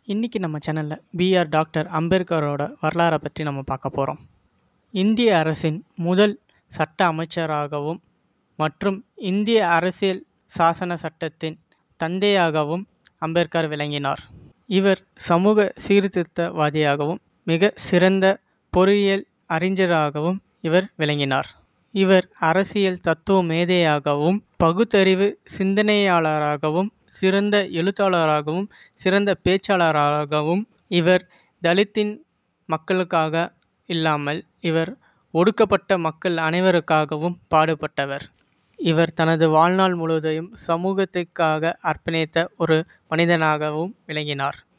இன்றைக்கி நம்ம சேனலில் பிஆர் டாக்டர் அம்பேத்கரோட வரலாறை பற்றி நம்ம பார்க்க போகிறோம் இந்திய அரசின் முதல் சட்ட அமைச்சராகவும் மற்றும் இந்திய அரசியல் சாசன சட்டத்தின் தந்தையாகவும் அம்பேத்கர் விளங்கினார் இவர் சமூக சீர்திருத்தவாதியாகவும் மிக சிறந்த பொறியியல் அறிஞராகவும் இவர் விளங்கினார் இவர் அரசியல் தத்துவ மேதையாகவும் பகுத்தறிவு சிந்தனையாளராகவும் சிறந்த எழுத்தாளராகவும் சிறந்த பேச்சாளராகவும் இவர் தலித்தின் மக்களுக்காக இல்லாமல் இவர் ஒடுக்கப்பட்ட மக்கள் அனைவருக்காகவும் பாடுபட்டவர் இவர் தனது வாழ்நாள் முழுவதையும் சமூகத்திற்காக அர்ப்பணித்த ஒரு மனிதனாகவும் விளங்கினார்